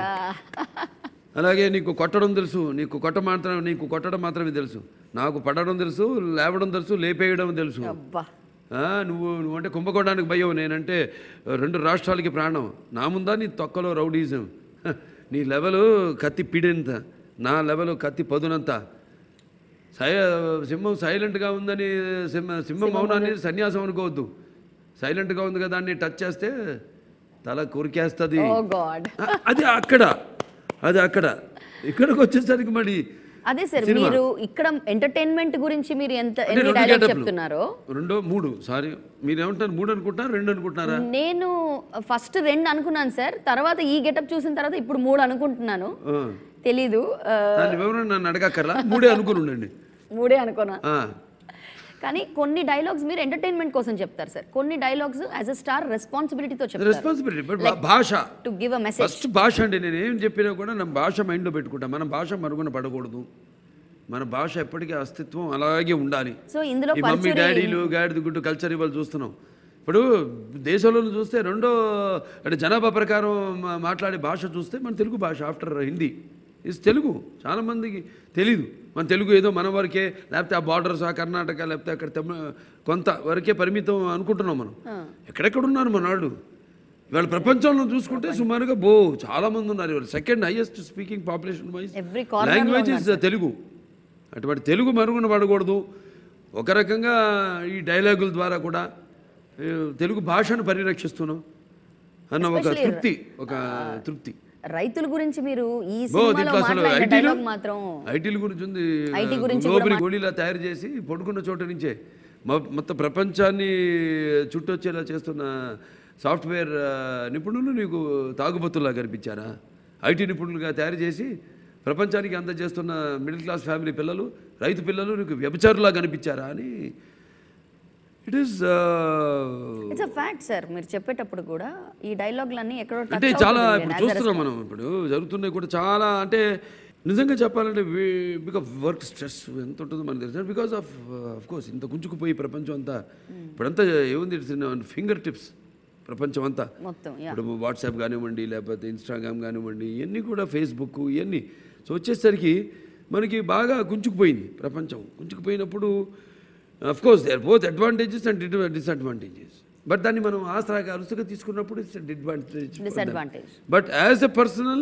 Speaker 2: అలాగే నీకు కొట్టడం తెలుసు నీకు కొట్ట మాత్రం నీకు కొట్టడం మాత్రమే తెలుసు నాకు పడడం తెలుసు లేవడం తెలుసు లేపేయడం తెలుసు
Speaker 1: అబ్బా
Speaker 2: ఆ, నువ్వు నువ్వంటే కుంభకోణానికి భయం నేనంటే రెండు రాష్ట్రాలకి ప్రాణం నా ముందా నీ తొక్కలో రౌడీజం హ, నీ లెవెలు కత్తి పిడెంత నా లెవెలు కత్తి పదునంత సై సింహం సైలెంట్గా ఉందని సింహ సింహం మౌనాన్ని సన్యాసం అనుకోవద్దు సైలెంట్గా ఉంది కదా దాన్ని టచ్ చేస్తే తల కొరికేస్తుంది
Speaker 1: ఓ గాడ్
Speaker 2: అ- అది అక్కడ అది అక్కడ ఇక్కడికి వచ్చేసరికి మరి
Speaker 1: అదే సార్
Speaker 2: సినిమా.
Speaker 1: మీరు ఇక్కడ ఎంటర్టైన్మెంట్ గురించి మీరు ఎంత
Speaker 2: అంటే
Speaker 1: ఎన్ని
Speaker 2: రెండు
Speaker 1: డైలాగ్
Speaker 2: getup లు.
Speaker 1: చెప్తున్నారో
Speaker 2: రెండో మూడు సారీ మీరు ఏమంటారు మూడు అనుకుంటున్నారా రెండు అనుకుంటున్నారా
Speaker 1: నేను ఫస్ట్ రెండు అనుకున్నాను సార్ తర్వాత ఈ గెటప్ చూసిన తర్వాత ఇప్పుడు మూడు అనుకుంటున్నాను
Speaker 2: ఆ.
Speaker 1: తెలీదు ఆ,
Speaker 2: దాన్ని వివరణ నన్ను అడగక్కర్లా మూడే అనుకుని ఉండండి
Speaker 1: మూడే అనుకున్నా
Speaker 2: ఆ.
Speaker 1: కానీ కొన్ని డైలాగ్స్ మీరు ఎంటర్టైన్మెంట్ కోసం చెప్తారు సార్ కొన్ని డైలాగ్స్ యాజ్ అ స్టార్ రెస్పాన్సిబిలిటీతో చెప్తారు
Speaker 2: రెస్పాన్సిబిలిటీ బట్ భాష
Speaker 1: to give a message
Speaker 2: first భాష అండి నేను ఏం చెప్పినా కూడా నా భాష మైండ్లో పెట్టుకుంటా మన భాష మరుగున పడకూడదు మన భాష ఎప్పటికీ అస్తిత్వం అలాగే ఉండాలి
Speaker 1: సో ఇందులో
Speaker 2: ఈ మమ్మీ
Speaker 1: పరుచూరి
Speaker 2: డాడీలు గాడిద గుడ్డు కల్చర్ ఇవాళ చూస్తున్నాం ఇప్పుడు దేశంలో చూస్తే రెండో అంటే జనాభా ప్రకారం మా- మాట్లాడే భాష చూస్తే మన తెలుగు భాష ఆఫ్టర్ హిందీ ఇస్ తెలుగు చాలామందికి తెలీదు మన తెలుగు ఏదో మన వరకే లేకపోతే ఆ బార్డర్స్ ఆ కర్ణాటక లేకపోతే అక్కడ తమిళ కొంత వరకే పరిమితం అనుకుంటున్నాం మనం ఎక్కడెక్కడ ఉన్నారు మన వాళ్ళు ఇవాళ ప్రపంచంలో చూసుకుంటే సుమారుగా బో చాలా మంది ఉన్నారు ఇవాళ second highest speaking population wise
Speaker 1: Every corner లో
Speaker 2: లాంగ్వేజ్ ఇస్ తెలుగు అటువంటి తెలుగు మరుగున పడకూడదు ఒక రకంగా ఈ డైలాగుల ద్వారా కూడా ఏ, తెలుగు భాషను పరిరక్షిస్తున్నాం అన్న ఒక
Speaker 1: Especially,
Speaker 2: తృప్తి ఒక తృప్తి
Speaker 1: రైతుల గురించి మీరు ఈ
Speaker 2: బో
Speaker 1: సినిమాలో
Speaker 2: దీంట్లో అసలు
Speaker 1: మాట్లాడిన
Speaker 2: ఐటీలు
Speaker 1: డైలాగ్ మాత్రం
Speaker 2: ఐటీల గురించి ఉంది
Speaker 1: IT గురించి
Speaker 2: గ్లోబల్ గోళీలా తయారు చేసి పడుకున్న చోట నుంచే మొ- మొత్తం ప్రపంచాన్ని చుట్టొచ్చేలా చేస్తున్న సాఫ్ట్వేర్ ఆ, నిపుణులు నీకు తాగుబోతుల్లా కనిపించారా ఐటీ నిపుణులుగా తయారు చేసి ప్రపంచానికి అందజేస్తున్న మిడిల్ క్లాస్ ఫ్యామిలీ పిల్లలు రైతు పిల్లలు నీకు వ్యభిచారులా కనిపించారా అని it is
Speaker 1: it's a fact sir మీరు చెప్పేటప్పుడు కూడా ఈ డైలాగ్లన్నీ ఎక్కడో touch
Speaker 2: అంటే చాలా
Speaker 1: అవుతుంది
Speaker 2: ఇప్పుడు
Speaker 1: as a
Speaker 2: చూస్తున్నాం మనం ఇప్పుడు జరుగుతున్నాయి కూడా చాలా అంటే నిజంగా చెప్పాలంటే బికాస్ వర్క్ స్ట్రెస్ ఎంత ఉంటుందో మనకు తెలుసు బికాస్ ఆఫ్ ఆఫ్ కోర్స్ ఇంత గుంజుకుపోయి ప్రపంచం అంతా ఇప్పుడంతా ఏముంది ఫింగర్ టిప్స్ ప్రపంచం అంతా
Speaker 1: మొత్తం యా
Speaker 2: ఇప్పుడు వాట్సాప్ కానివ్వండి లేకపోతే ఇన్స్టాగ్రామ్ కానివ్వండి ఇవన్నీ కూడా ఫేస్బుక్ ఇవన్నీ సో వచ్చేసరికి మనకి బాగా గుంజుకుపోయింది ప్రపంచం గుంజుకుపోయినప్పుడు of course they are both advantages and disadvantages but దాన్ని మనం ఆసరాగా అరుసుగా తీసుకున్నప్పుడు ఇట్స్ డిడ్వాంటేజ్
Speaker 1: disadvantage
Speaker 2: but as a personal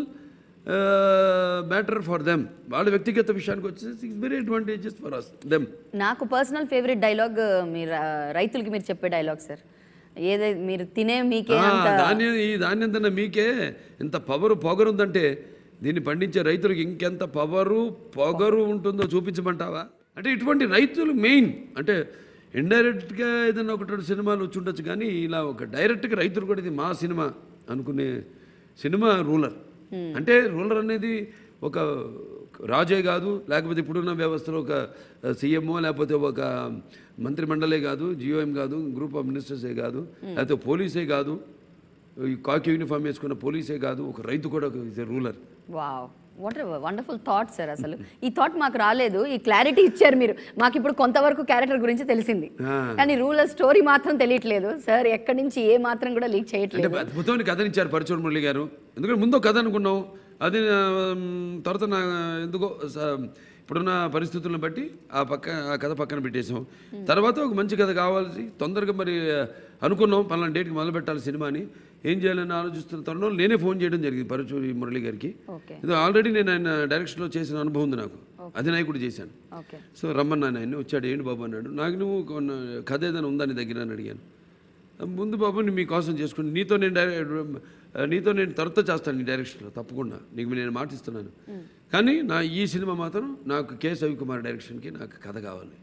Speaker 2: matter for them వాళ్ళ వ్యక్తిగత విషయానికి వచ్చేసి it's very advantages for us them
Speaker 1: నాకు పర్సనల్ ఫేవరెట్ డైలాగ్ మీరు ఆ, రైతులకి మీరు చెప్పే డైలాగ్ సార్ ఏదై మీరు తినే మీకే అంత
Speaker 2: ధాన్యం ఈ ధాన్యం తిన్న మీకే ఇంత పవరు పొగరు ఉందంటే దీన్ని పండించే రైతులకు ఇంకెంత పవరు పొగరు ఉంటుందో చూపించమంటావా అంటే ఇటువంటి రైతులు మెయిన్ అంటే ఇండైరెక్ట్గా ఏదైనా ఒకటి రెండు సినిమాలు వచ్చి ఉండొచ్చు కానీ ఇలా ఒక డైరెక్ట్గా రైతులు కూడా ఇది మా సినిమా అనుకునే సినిమా రూలర్ అంటే రూలర్ అనేది ఒక రాజే కాదు లేకపోతే ఇప్పుడున్న వ్యవస్థలో ఒక సీఎంఓ లేకపోతే ఒక మంత్రి మండలే కాదు జియోఎం కాదు గ్రూప్ ఆఫ్ మినిస్టర్సే కాదు లేకపోతే పోలీసే కాదు ఈ కాకి యూనిఫామ్ వేసుకున్న పోలీసే కాదు ఒక రైతు కూడా is a ruler
Speaker 1: wow what wonderful thought sir అసలు ఈ థాట్ మాకు రాలేదు ఈ క్లారిటీ ఇచ్చారు మీరు మాకు ఇప్పుడు కొంతవరకు క్యారెక్టర్ గురించి తెలిసింది కానీ రూలర్ స్టోరీ మాత్రం తెలియట్లేదు సార్ ఎక్కడి నుంచి ఏ మాత్రం కూడా లీక్ చేయట్లేదు
Speaker 2: అంటే అద్భుతమైన కథనిచ్చారు పరచూరు మురళి గారు ఎందుకంటే ముందు ఒక కథ అనుకున్నాం అది ఆ, తర్వాత నా ఎందుకో స- ఇప్పుడున్న పరిస్థితులను బట్టి ఆ పక్క ఆ కథ పక్కన పెట్టేసాం తర్వాత ఒక మంచి కథ కావాల్సి తొందరగా మరి అనుకున్నాం పలానా డేట్కి మొదలు పెట్టాలి సినిమాని ఏం చేయాలని ఆలోచిస్తున్న తరుణంలో నేనే ఫోన్ చేయడం జరిగింది పరచూరి మురళి గారికి
Speaker 1: ఓకే
Speaker 2: ఇది ఆల్రెడీ నేను ఆయన డైరెక్షన్లో చేసిన అనుభవం ఉంది నాకు అధినాయకుడు చేశాను
Speaker 1: ఓకే
Speaker 2: సో రమ్మన్నాను ఆయన వచ్చాడు ఏంటి బాబు అన్నాడు నాకు నువ్వు కొన్న కథ ఏదైనా ఉందా నీ దగ్గర అని అడిగాను ముందు బాబు నేను మీకోసం చేసుకుని నీతో నేను డైరెక్ట్ నీతో నేను త్వరతో చేస్తాను నీ డైరెక్షన్లో తప్పకుండా నీకు నేను మాటిస్తున్నాను కానీ నా ఈ సినిమా మాత్రం నాకు కె రవికుమార్ డైరెక్షన్కి నాకు కథ కావాలి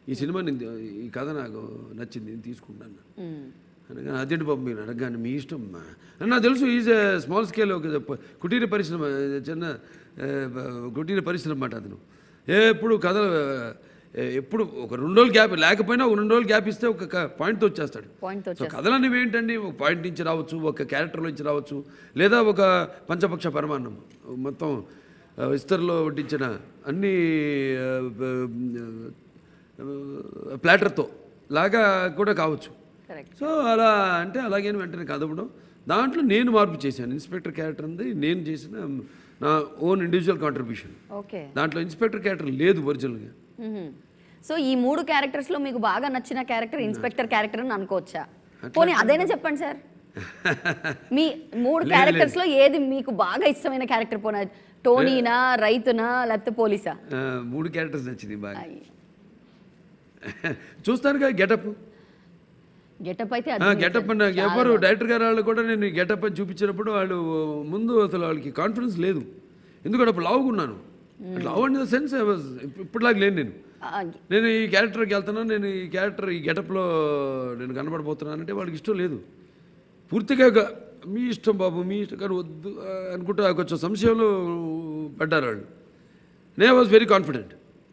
Speaker 2: ఈ సినిమా నేను ఈ కథ నాకు నచ్చింది నేను తీసుకుంటాను అనగా అదేంటి బాబు మీరు అడగగానే మీ ఇష్టం మా. అని నాకు తెలుసు ఈజ్ స్మాల్ స్కేల్ ఒక ప- కుటీర పరిశ్రమ చిన్న ఆ, బ- కుటీర పరిశ్రమ అన్నమాట అతను ఎప్పుడు కథలు ఆ, ఎప్పుడు ఒక రెండు రోజులు గ్యాప్ లేకపోయినా ఒక రెండు రోజులు గ్యాప్ ఇస్తే ఒక పాయింట్తో వచ్చేస్తాడు
Speaker 1: పాయింట్తో
Speaker 2: సో కథలు అనేవి ఏంటండి ఒక పాయింట్ నుంచి రావచ్చు ఒక క్యారెక్టర్ నుంచి రావచ్చు లేదా ఒక పంచపక్ష పరమాన్నం మొత్తం ఆ, విస్తర్లో వడ్డించిన అన్ని ఆ, ఆ, ప్లాటర్తో లాగా కూడా కావచ్చు
Speaker 1: కరెక్ట్
Speaker 2: సో అలా అంటే అలాగే వెంటనే కదపడం దాంట్లో నేను మార్పు చేశాను ఇన్స్పెక్టర్ క్యారెక్టర్ ఉంది నేను చేసిన నా ఓన్ ఇండివిజువల్ కాంట్రిబ్యూషన్
Speaker 1: ఓకే
Speaker 2: దాంట్లో ఇన్స్పెక్టర్ క్యారెక్టర్ లేదు ఒరిజినల్గా
Speaker 1: సో ఈ మూడు క్యారెక్టర్స్ లో మీకు బాగా నచ్చిన క్యారెక్టర్ ఇన్స్పెక్టర్ క్యారెక్టర్ అని అనుకోవచ్చా పోనీ అదైనా చెప్పండి సార్ మీ మూడు క్యారెక్టర్స్ లో ఏది మీకు బాగా ఇష్టమైన క్యారెక్టర్ పోనా టోనీనా రైతునా లేకపోతే పోలీసా
Speaker 2: ఆ, మూడు క్యారెక్టర్స్ నచ్చింది బాగా
Speaker 1: అయ్.
Speaker 2: చూస్తానుగా గెటప్
Speaker 1: గెటప్ అయితే
Speaker 2: గెటప్ అని నాకు ఎవరు డైరెక్టర్ గారు వాళ్ళు కూడా నేను గెటప్ అని చూపించినప్పుడు వాళ్ళు ముందు అసలు వాళ్ళకి కాన్ఫిడెన్స్ లేదు ఎందుకంటే అప్పుడు లావుకున్నాను లావ్ అన్ ద సెన్స్ ఇప్పటిలాగా లేను నేను నేను ఈ క్యారెక్టర్కి వెళ్తున్నాను నేను ఈ క్యారెక్టర్ ఈ గెటప్లో నేను కనబడబోతున్నాను అంటే వాళ్ళకి ఇష్టం లేదు పూర్తిగా గ- మీ ఇష్టం బాబు మీ ఇష్టం కానీ వద్దు ఆ, అనుకుంటూ ఆ కొంచెం సంశయంలో పడ్డారు వాళ్ళు నే వాజ్ వెరీ కాన్ఫిడెంట్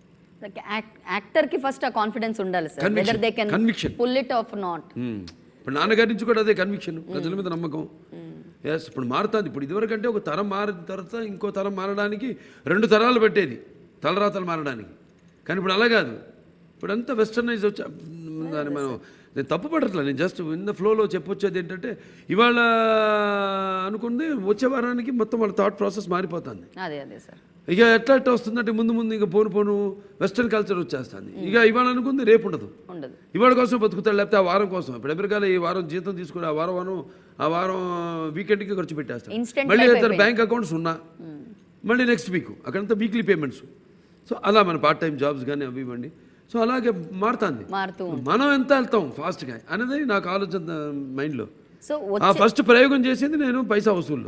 Speaker 1: యాక్టర్ కి ఫస్ట్ ఆ కాన్ఫిడెన్స్ ఉండాలి sir
Speaker 2: Conviction.
Speaker 1: Whether they can
Speaker 2: Conviction.
Speaker 1: Pull it off not
Speaker 2: ఇప్పుడు నాన్నగారి నుంచి కూడా అదే కన్విక్షన్ ప్రజల మీద నమ్మకం ఎస్ ఇప్పుడు మారుతుంది ఇప్పుడు ఇదివరకు అంటే ఒక తరం మారిన తర్వాత ఇంకో తరం మారడానికి రెండు తరాలు పెట్టేది తలరాతలు మారడానికి కానీ ఇప్పుడు అలా కాదు ఇప్పుడు అంతా వెస్టర్నైజ్ వచ్చా దాన్ని మనం నేను తప్పు పడట్లే నేను జస్ట్ ఇన్ ద ఫ్లోలో చెప్పొచ్చేది ఏంటంటే ఇవాళ అనుకుంది వచ్చే వారానికి మొత్తం వాళ్ళ థాట్ ప్రాసెస్ మారిపోతుంది
Speaker 1: అదే అదే సార్
Speaker 2: ఇక ఎట్లా ఎట్లా వస్తుందంటే ముందు ముందు ఇంకా పోను పోను వెస్టర్న్ కల్చర్ వచ్చేస్తుంది ఇక ఇవాళ అనుకుంది రేపు ఉండదు
Speaker 1: ఉండదు
Speaker 2: ఇవాళ కోసం బతుకుతాడు లేకపోతే ఆ వారం కోసం ఇప్పుడు ఎప్పటికాల ఈ వారం జీతం తీసుకుని ఆ వారం వారం ఆ వారం వీకెండ్కి ఖర్చు పెట్టేస్తాడు
Speaker 1: Instant
Speaker 2: మళ్ళీ
Speaker 1: life
Speaker 2: తన బ్యాంక్ అకౌంట్స్ ఉన్నా మళ్ళీ నెక్స్ట్ వీక్ అక్కడంతా వీక్లీ పేమెంట్స్ సో అలా మన పార్ట్ టైం జాబ్స్ కానీ అవి ఇవ్వండి సో అలాగే మారుతుంది
Speaker 1: మారుతూ
Speaker 2: మనం ఎంత వెళ్తాం ఫాస్ట్గా అనేది నాకు ఆలోచన మైండ్లో
Speaker 1: సో
Speaker 2: ఆ ఫస్ట్ ప్రయోగం చేసింది నేను పైసా వసూల్లో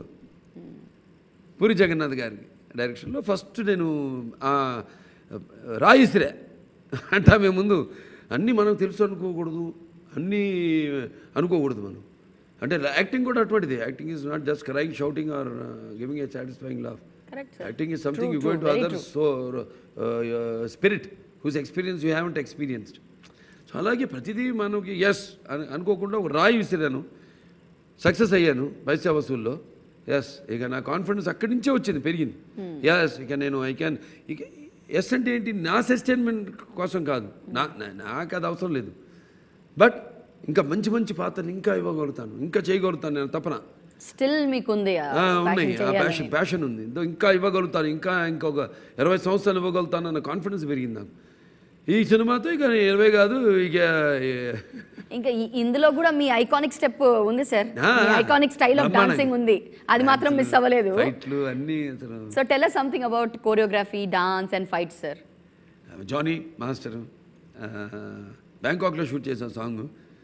Speaker 2: పూరి జగన్నాథ్ గారికి డైరెక్షన్లో ఫస్ట్ నేను ఆ రాయిసిరే అంటే ఆమె ముందు అన్నీ మనం తెలుసు అనుకోకూడదు అన్నీ అనుకోకూడదు మనం అంటే యాక్టింగ్ కూడా అటువంటిది acting is not just crying shouting or giving a satisfying laugh
Speaker 1: correct
Speaker 2: acting is something you going to others so spirit whose experience you haven't experienced so అలాగే ప్రతిదీ మనకి ఎస్ అని అనుకోకుండా ఒక రాయి విసిరాను సక్సెస్ అయ్యాను పైసా వసూల్లో ఎస్ ఇక నా కాన్ఫిడెన్స్ అక్కడి నుంచే వచ్చింది పెరిగింది ఎస్ ఇక నేను ఐ క్యాన్ ఇక ఎస్ అంటే ఏంటి నా సస్టైన్మెంట్ కోసం కాదు నా నా- నాకు అది అవసరం లేదు బట్ ఇంకా మంచి మంచి పాత్రలు ఇంకా ఇవ్వగలుగుతాను ఇంకా చేయగలుగుతాను నేను తపన
Speaker 1: స్టిల్ మీకుంది ఆ
Speaker 2: ఆ,
Speaker 1: passion
Speaker 2: ఉన్నాయి ఆ
Speaker 1: చేయాలని.
Speaker 2: ప్యాషన్ ప్యాషన్ ఉంది ఇందో ఇంకా ఇవ్వగలుగుతాను ఇంకా ఇంకొక ఇరవై సంవత్సరాలు ఇవ్వగలుగుతాను అన్న కాన్ఫిడెన్స్ పెరిగింది నాకు ఈ సినిమాతో ఇక ఇరవై కాదు ఇక ఏ-
Speaker 1: ఇంకా ఈ- ఇందులో కూడా మీ ఐకానిక్ స్టెప్ ఉంది సార్
Speaker 2: ఆ,
Speaker 1: మీ ఐకానిక్ స్టైల్ ఆఫ్
Speaker 2: బ్రహ్మాండంగా.
Speaker 1: డాన్సింగ్ ఉంది అది మాత్రం మిస్ అవ్వలేదు
Speaker 2: ఫైట్లు అన్నీ అసలు
Speaker 1: so tell something about choreography dance and fight sir
Speaker 2: Jani master బ్యాంకాక్లో షూట్ చేసాం సాంగ్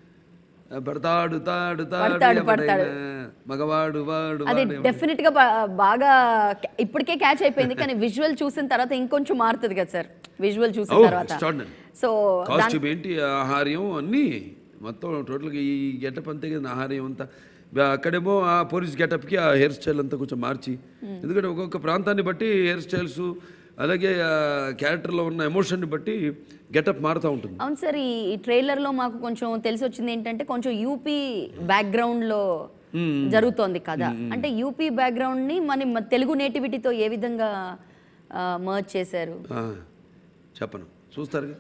Speaker 2: పడతాడు తాడు తాడు
Speaker 1: పడతాడు,
Speaker 2: ఎవడైనా, మగవాడు వాడు
Speaker 1: అది
Speaker 2: వాడు
Speaker 1: డెఫినెట్ గా బా- బాగా ca- ఇప్పటికే క్యాచ్ అయిపోయింది కానీ విజువల్ చూసిన తర్వాత ఇంకొంచెం మారుతుంది కదా సార్ విజువల్ చూసిన
Speaker 2: Oh,
Speaker 1: తర్వాత
Speaker 2: extraordinary.
Speaker 1: సో
Speaker 2: కాస్ట్యూమ్ ఏంటి ఆహార్యం అన్నీ మొత్తం టోటల్గా ఈ గెటప్ అంతే కదా ఆహార్యం అంతా బా- అక్కడేమో ఆ పోలీస్ గెటప్కి ఆ హెయిర్ స్టైల్ అంతా కొంచెం మార్చి ఎందుకంటే ఒక్కొక్క ప్రాంతాన్ని బట్టి హెయిర్ స్టైల్స్ అలాగే ఆ క్యారెక్టర్లో ఉన్న ఎమోషన్ని బట్టి గెటప్ మారుతూ ఉంటుంది
Speaker 1: అవును సార్ ఈ ట్రైలర్ లో మాకు కొంచెం తెలిసి వచ్చింది ఏంటంటే కొంచెం యూపీ బ్యాక్గ్రౌండ్ లో జరుగుతోంది కదా అంటే యూపీ బ్యాక్గ్రౌండ్ ని మన మ- తెలుగు నేటివిటీతో ఏ విధంగా మర్జ్ చేశారు
Speaker 2: ఆ, చెప్పను చూస్తారుగా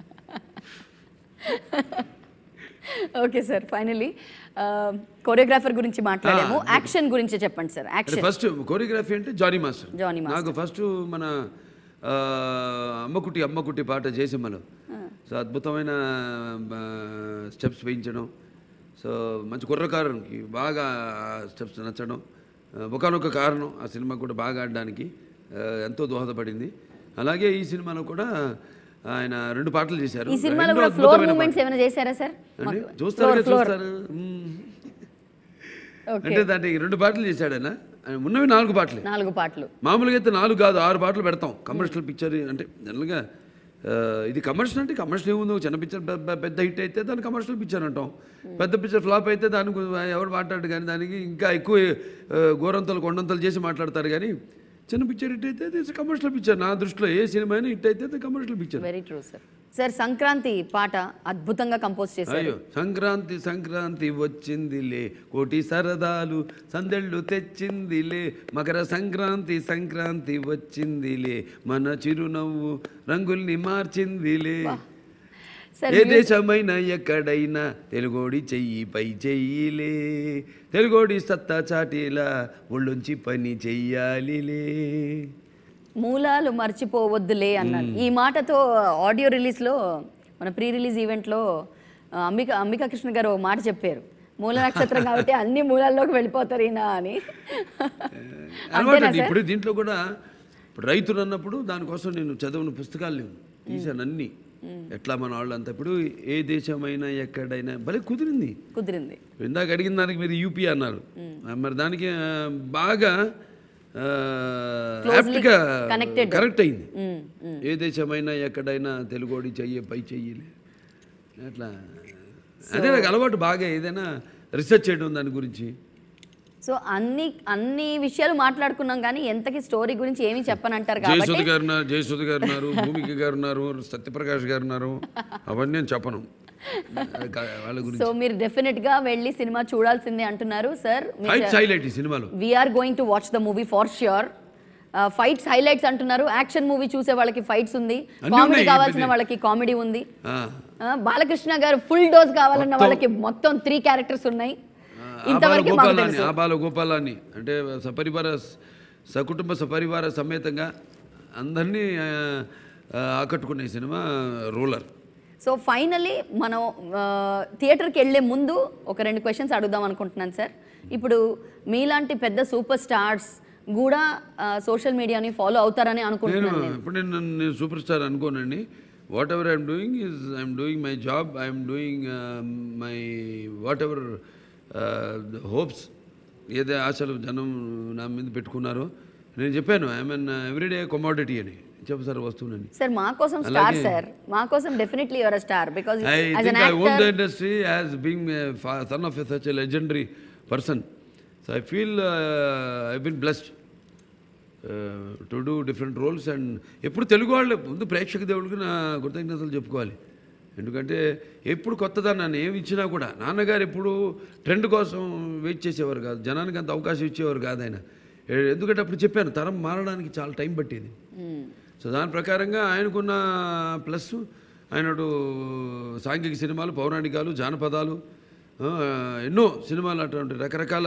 Speaker 1: ఓకే సార్ ఫైనలీ కొరియోగ్రాఫర్ గురించి మాట్లాడాము యాక్షన్ గురించి చెప్పండి సార్
Speaker 2: అంటే
Speaker 1: యాక్షన్
Speaker 2: ఫస్ట్ కోరియోగ్రఫీ అంటే జానీ మాస్టర్
Speaker 1: జానీ
Speaker 2: నాకు ఫస్ట్ మన ఆ, అమ్మకుట్టి అమ్మకుట్టి పాట జయసింహలో సో అద్భుతమైన స్టెప్స్ వేయించడం సో మంచి కుర్రకారునికి బాగా స్టెప్స్ నచ్చడం ఒకనొక కారణం ఆ సినిమా కూడా బాగా ఆడడానికి ఆ, ఎంతో దోహదపడింది అలాగే ఈ సినిమాలో కూడా ఆయన రెండు పాటలు చేశారు
Speaker 1: ఈ సినిమాలో
Speaker 2: రెండు
Speaker 1: కూడా ఫ్లోర్
Speaker 2: అద్భుతమైన
Speaker 1: మూమెంట్స్ ఏమైనా చేశారా సార్
Speaker 2: అండి చూస్తారు కదా, చూస్తారు మ్మ్.
Speaker 1: ఓకే
Speaker 2: అంటే దాంట్లో రెండు పాటలు చేశాడు ఆయన ఆయన ఉన్నవి నాలుగు పాటలే
Speaker 1: నాలుగు పాటలు
Speaker 2: మామూలుగా అయితే నాలుగు కాదు ఆరు పాటలు పెడతాం కమర్షియల్ పిక్చర్ అంటే జనరల్గా ఆ, ఇది కమర్షియల్ అంటే కమర్షియల్ ఏముందో చిన్న పిక్చర్ పెద్ద హిట్ అయితే దాన్ని కమర్షియల్ పిక్చర్ అంటాం పెద్ద పిక్చర్ ఫ్లాప్ అయితే దానికి ఎవరు మాట్లాడు కానీ దానికి ఇంకా ఎక్కువ ఆ, గోరంతలు కొండంతలు చేసి మాట్లాడతారు కానీ చిన్న పిక్చర్ హిట్ అయితే అది కమర్షియల్ పిక్చర్ నా దృష్టిలో ఏ సినిమా అయినా హిట్ అయితే అది commercial picture
Speaker 1: very true sir sir Sankranti పాట అద్భుతంగా కంపోజ్ చేశారు
Speaker 2: అయ్యో సంక్రాంతి సంక్రాంతి వచ్చిందిలే కోటి సరదాలు సందెళ్ళు తెచ్చిందిలే మకర సంక్రాంతి సంక్రాంతి వచ్చిందిలే మన చిరునవ్వు రంగుల్ని మార్చిందిలే
Speaker 1: సార్
Speaker 2: ఏ దేశమైనా ఎక్కడైనా తెలుగోడి చెయ్యి పై చెయ్యిలే తెలుగోడి సత్తా చాటిలా ఒళ్ళుంచి పని చెయ్యాలిలే
Speaker 1: మూలాలు మర్చిపోవద్దులే అన్నాడు ఈ మాటతో ఆడియో రిలీజ్లో మన ప్రీ రిలీజ్ ఈవెంట్లో ఆ, అంబిక అంబికా కృష్ణ గారు ఒక మాట చెప్పారు మూల నక్షత్రం కాబట్టి అన్ని మూలాల్లోకి వెళ్ళిపోతారు ఈయన అని
Speaker 2: అలవాటు
Speaker 1: అంతేనా
Speaker 2: అండి
Speaker 1: సార్
Speaker 2: ఇప్పుడు దీంట్లో కూడా ఇప్పుడు రైతులు అన్నప్పుడు దానికోసం నేను చదివిన పుస్తకాలు లేవు తీసాను అన్ని ఎట్లా మన వాళ్ళంతా ఇప్పుడు ఏ దేశమైనా ఎక్కడైనా భలే కుదిరింది
Speaker 1: కుదిరింది
Speaker 2: ఇందాక అడిగిన దానికి మీరు యూపీ అన్నారు మరి దానికి ఆ, బాగా యాప్ట్గా
Speaker 1: connected.
Speaker 2: కరెక్ట్ అయింది
Speaker 1: ఉమ్, ఉమ్.
Speaker 2: ఏ దేశమైనా ఎక్కడైనా తెలుగోడి చెయ్యి పై చెయ్యలే అట్లా అదే నాకు అలవాటు బాగా ఏదైనా రీసెర్చ్ చేయడం దాని గురించి
Speaker 1: సో అన్ని అన్ని విషయాలు మాట్లాడుకున్నాం కానీ ఎంతకి స్టోరీ గురించి ఏమీ చెప్పనంటారు కాబట్టి
Speaker 2: జయసుధ గారు ఉన్నారు జయసుధ గారు ఉన్నారు భూమిక గారు ఉన్నారు సత్యప్రకాష్ గారు ఉన్నారు అవన్నీ నేను చెప్పను వాళ్ళ గురించి
Speaker 1: సో మీరు డెఫినెట్ గా వెళ్ళి సినిమా చూడాల్సిందే అంటున్నారు సార్
Speaker 2: ఫైట్స్ హైలైట్ ఈ సినిమాలో
Speaker 1: we're going to watch the movie for sure fights highlights అంటున్నారు యాక్షన్ మూవీ చూసే వాళ్ళకి ఫైట్స్ ఉంది
Speaker 2: అన్నీ
Speaker 1: కామెడీ
Speaker 2: ఉన్నాయి.
Speaker 1: కావాల్సిన వాళ్ళకి కామెడీ ఉంది
Speaker 2: ఆ.
Speaker 1: ఆ, బాలకృష్ణ గారు ఫుల్ డోస్ కావాలన్న వాళ్ళకి మొత్తం త్రీ క్యారెక్టర్స్ ఉన్నాయి
Speaker 2: ఆబాల
Speaker 1: ఇంతవరకు మాకు
Speaker 2: గోపాలాన్ని
Speaker 1: తెలుసు
Speaker 2: ఆబాల గోపాలాన్ని అంటే సపరివార సకుటుంబ సపరివార సమేతంగా అందరినీ ఆ, ఆ, ఆకట్టుకునే సినిమా రూలర్
Speaker 1: సో ఫైనల్లీ మనం ఆ, థియేటర్కి వెళ్ళే ముందు ఒక రెండు క్వశ్చన్స్ అడుగుదాం అనుకుంటున్నాను సార్ ఇప్పుడు మీలాంటి పెద్ద సూపర్ స్టార్స్ కూడా సోషల్ మీడియాని ఫాలో అవుతారని
Speaker 2: నేను
Speaker 1: అనుకుంటున్నాను నేను
Speaker 2: ఇప్పుడు నేను నేను సూపర్ స్టార్ అనుకోనండి whatever I'm doing is I'm doing my job I'm doing my whatever hopes ఏదే ఆశలు జనం నా మీద పెట్టుకున్నారో నేను చెప్పాను ఐఎమ్ ఎవ్రీడే కొమాడిటీ అని చెప్పసారు వస్తువునని
Speaker 1: సార్ మా కోసం స్టార్ సార్ మా కోసం definitely your star because
Speaker 2: I
Speaker 1: as
Speaker 2: think
Speaker 1: and
Speaker 2: I own the
Speaker 1: actor
Speaker 2: industry as being a fa- son of a, such a legendary person. So I feel uh, I've been blessed uh, to do different roles and ఎప్పుడు తెలుగు వాళ్ళు ముందు ప్రేక్షక దేవుడికి నా కృతజ్ఞతలు చెప్పుకోవాలి ఎందుకంటే ఎప్పుడు కొత్తదాన్ని నన్ను ఏమి ఇచ్చినా కూడా నాన్నగారు ఎప్పుడు ట్రెండ్ కోసం వెయిట్ చేసేవారు కాదు జనానికి అంత అవకాశం ఇచ్చేవారు కాదు ఆయన ఏ- ఎందుకంటే అప్పుడు చెప్పాను తరం మారడానికి చాలా టైం పట్టేది సో దాని ప్రకారంగా ఆయనకున్న ప్లస్ ఆయనడు సాంఘిక సినిమాలు పౌరాణికాలు జానపదాలు ఆ, ఎన్నో సినిమాలు అటువంటి రకరకాల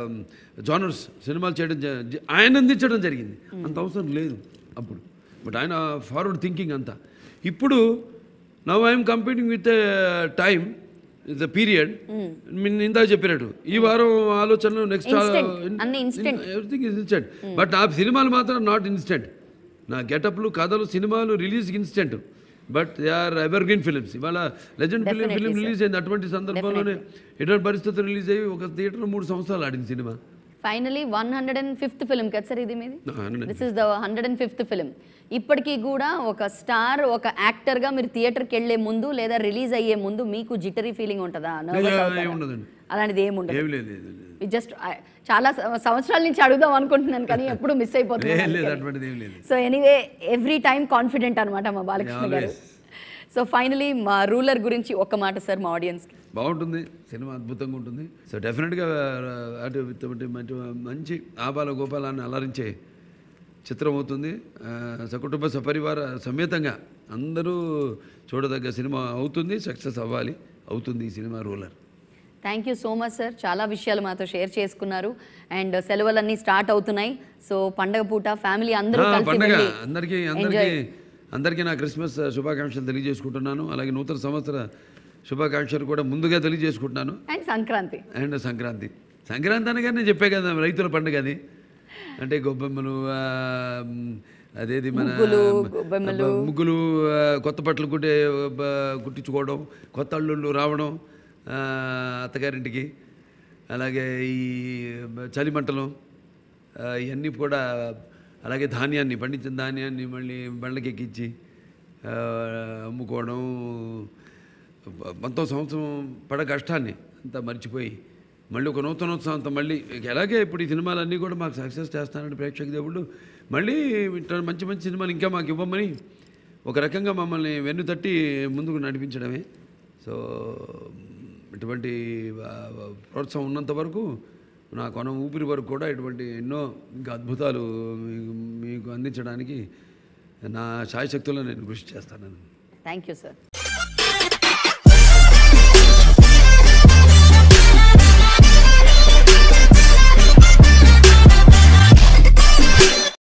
Speaker 2: జానర్స్ సినిమాలు చేయడం జ- జ- ఆయన అందించడం జరిగింది అంత అవసరం లేదు అప్పుడు బట్ ఆయన ఫార్వర్డ్ థింకింగ్ అంతా ఇప్పుడు now I'm competing with time the period ఇందాక చెప్పినట్టు ఈ వారం ఆలోచనలు నెక్స్ట్
Speaker 1: Instant. అన్ని instant.
Speaker 2: Everything is instant but ఆ సినిమాలు మాత్రం నాట్ ఇన్స్టెంట్ నా గెటప్లు కథలు సినిమాలు release instant but they are evergreen films ఇవాళ legend film
Speaker 1: Definitely,
Speaker 2: film
Speaker 1: sir.
Speaker 2: Release అయింది అటువంటి సందర్భంలోనే ఎటువంటి పరిస్థితులు రిలీజ్ అయ్యి ఒక థియేటర్లో మూడు సంవత్సరాలు ఆడింది సినిమా
Speaker 1: finally one hundred and fifth film కదా సార్ ఇది మీది
Speaker 2: ఆ, 105.
Speaker 1: This is the hundred and fifth film ఇప్పటికీ కూడా ఒక స్టార్ ఒక యాక్టర్గా మీరు థియేటర్కి వెళ్ళే ముందు లేదా రిలీజ్ అయ్యే ముందు మీకు జిటరీ ఫీలింగ్ ఉంటుందా Nervous
Speaker 2: ఏ-
Speaker 1: అవుతారా?
Speaker 2: ఏం ఉండదండి.
Speaker 1: అలాంటిది ఏమి ఉండదు
Speaker 2: ఏమి లేదు లేదు లేదు.
Speaker 1: జస్ట్ చాలా స- సంవత్సరాల నుంచి అడుగుదాం అనుకుంటున్నాను కానీ ఎప్పుడు మిస్
Speaker 2: లేదు లేదు
Speaker 1: అయిపోతుంది
Speaker 2: అటువంటిది ఏం లేదు
Speaker 1: so anyway every time confident అనమాట మా Balakrishna garu
Speaker 2: Always.
Speaker 1: So finally మా రూలర్ గురించి ఒక్క మాట సార్ మా ఆడియన్స్కి
Speaker 2: బాగుంటుంది సినిమా అద్భుతంగా ఉంటుంది సో డెఫినెట్గా అటు ఇటువంటి మంచి మంచి ఆబాల గోపాలాన్ని అలరించే చిత్రం అవుతుంది ఆ, సకుటుంబ సపరివార సమేతంగా అందరూ చూడదగ్గ సినిమా అవుతుంది సక్సెస్ అవ్వాలి అవుతుంది ఈ సినిమా Ruler
Speaker 1: thank you so much sir చాలా విషయాలు మాతో షేర్ చేసుకున్నారు అండ్ సెలవులన్నీ స్టార్ట్ అవుతున్నాయి సో పండగ పూట ఫ్యామిలీ అందరూ
Speaker 2: ఆ,
Speaker 1: కలిసి
Speaker 2: పండగ
Speaker 1: వెళ్ళి
Speaker 2: అందరికీ అందరికీ అందరికీ నా క్రిస్మస్ శుభాకాంక్షలు తెలియజేసుకుంటున్నాను అలాగే నూతన సంవత్సర శుభాకాంక్షలు కూడా ముందుగా తెలియజేసుకుంటున్నాను
Speaker 1: అండ్ సంక్రాంతి
Speaker 2: అండ్ సంక్రాంతి సంక్రాంతి అనగా నేను చెప్పే కదా రైతుల పండుగ అది అంటే గొబ్బెమ్మలు ఆ, మ్, అదేది మన
Speaker 1: ముగ్గులు, గొబ్బెమ్మలు.
Speaker 2: బ- ముగ్గులు ఆ, కొత్త బట్టలు కుట్టే బ- కుట్టించుకోవడం కొత్త అల్లుళ్ళు రావడం ఆ, అత్తగారింటికి అలాగే ఈ బ- చలిమంటలు ఆ, ఇవన్నీ కూడా అలాగే ధాన్యాన్ని పండించిన ధాన్యాన్ని మళ్ళీ బండ్లకి ఎక్కించి ఆ, అమ్ముకోవడం మొత్తం సంవత్సరం పడ కష్టాన్ని అంతా మర్చిపోయి మళ్ళీ ఒక నూతనోత్సవంతో మళ్ళీ ఇక ఎలాగే ఇప్పుడు ఈ సినిమాలన్నీ కూడా మాకు సక్సెస్ చేస్తానని ప్రేక్షక దేవుళ్ళు మళ్ళీ ఇట్లా మంచి మంచి సినిమాలు ఇంకా మాకు ఇవ్వమని ఒక రకంగా మమ్మల్ని వెన్ను తట్టి ముందుకు నడిపించడమే సో ఇటువంటి ఆ, ప్రోత్సాహం ఉన్నంత వరకు నా కొన ఊపిరి వరకు కూడా ఇటువంటి ఎన్నో ఇంకా అద్భుతాలు మీకు మీకు అందించడానికి నా శాయశక్తుల్లో నేను కృషి చేస్తాను
Speaker 1: థ్యాంక్ యూ సార్